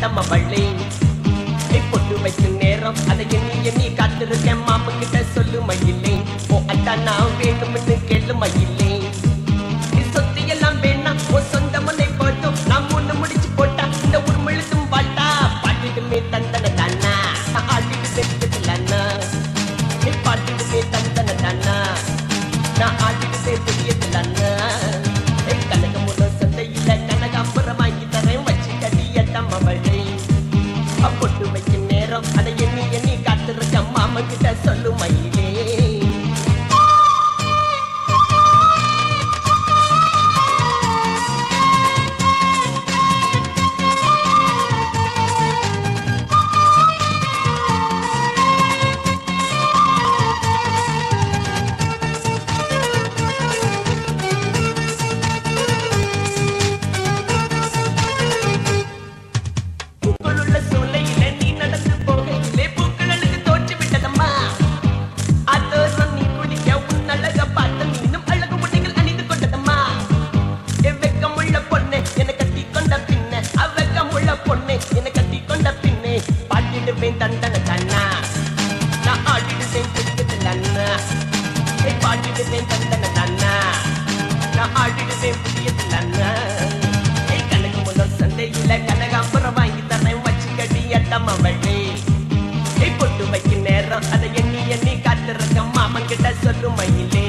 அட்டம்மா வள்ளி நீ பொட்டு வைக்கும் நேரம் அதை எண்ணி எண்ணி காத்திருக்கேன் மாமன் கிட்ட சொல்லு மயிலே ஓ அட்டா நான் வேணும்னு கேளு மயிலே நீ சொத்து எல்லாம் வேணாம் உன் சொந்த முனை போட்டும் நான் முன்னு முடிச்சு போட்டா இந்த ஊர் முழுதும் வாழ்த்தா பாட்டிடுமே தந்தன தானா நான் ஆட்டிட்டு தெரிஞ்சதில்லண்ணா நீ பாட்டிடுமே தந்தன தானா நான் ஆட்டிட்டு தெரியதில்லண்ணா ஏய் கனக முதல் சந்தையில கனகாம்பரம் வாங்கி தரேன் வச்சு கட்டியட்டம் அவளை பொட்டு வைக்கும் நேரம் அதை எண்ணி எண்ணி காத்திருக்க மாமா கிட்ட சொல்லு மயிலே பூக்களுள்ள சோலையில நீ நடந்து போகையிலே பூக்களுக்கு தோற்று விட்டதம்மா அதோரம் நீ குளிக்க உன் அழக பார்த்து நீனும் அழகு உடைகள் அணிந்து கொண்டதம்மா என் வெக்கமுள்ள பொண்ணு என்னை கட்டி கொண்ட பின்ன அவ்வெக்கமுள்ள பொண்ணு என்னை கட்டி கொண்ட பின்னே பாட்டிடுவேன் தண்டன தண்ணா நான் ஆடிடுவேன் பிடிக்கத்தில் அண்ணா ஏய், பாட்டிடுவேன் தண்டன தண்ணா நான் ஆடிடுவேன் புதியத்தில் அண்ணா ஏய், கனகு முதல் சந்தையில கனகாம்பரம் வாங்கி தரேன் வச்சு கட்டி அட்டம் அவளே ஏய், பொட்டு வைக்கும் நேரம் அதை எண்ணி எண்ணி காத்திருக்க மாமன் கிட்ட சொல்லு மயிலே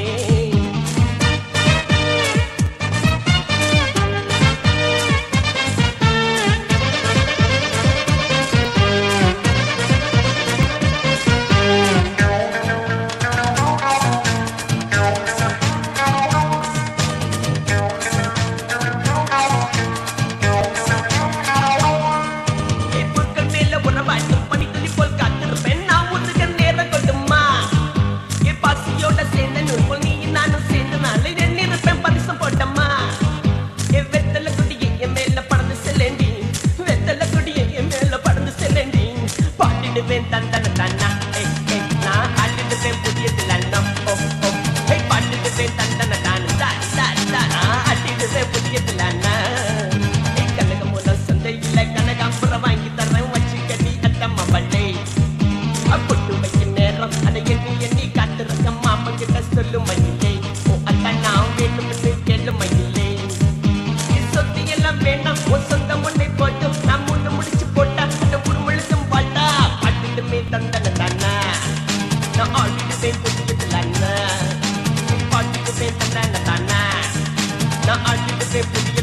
ஏய், புற்கள் மேல உறவாட்டும் பனித்துளி போல் காத்திருப்பேன் நான் உனக்கு நேரம் கொண்டுமா என் பசியோட சேர்ந்த நூல் நீ நானும் சேர்ந்து நாளை நின்னிருப்பேன் பரிசம் போட்டம்மா என் வெத்தல குடியை என் மேல பறந்து செல்லேண்டி வெத்தல குடியை என் மேல பறந்து செல்லேண்டி பாட்டிடுவேன் தந்தன தன்னா ஏய், ஏய், நான் ஆட்டிடுவேன் புதியதில் அண்ணம் ஓ ஓ ஏய், பாட்டிடுவேன் தந்தன தானு தான் தான் தான் நான் ஆட்டிடுவேன் புதியதில் அண்ணா ஏய், கனக முதல் சந்தையில கனகாம்பரம் வாங்கி தரேன் வச்சு கட்டி அட்டம்மா வள்ளே பொட்டு வைக்கும் நேரம் அதை எண்ணி எண்ணி காத்திருக்க மாமன் கிட்ட சொல்லு மயிலே ஓ அக்கா நான் வேணும்னு கேளு மயிலே நீ சொத்து எல்லாம் வேண்டாம் உன் சொந்த முன்னை போட்டு நான் முன்னு முடிச்சு போட்டா அந்த ஊர் முழுதும் வாழ்த்தா பாட்டுமே தந்தன தானா நான் ஆடிடுவேன் புதியதில் அண்ணா பாட்டுமே தந்தன தானா நான் ஆடிடுவேன் புதிய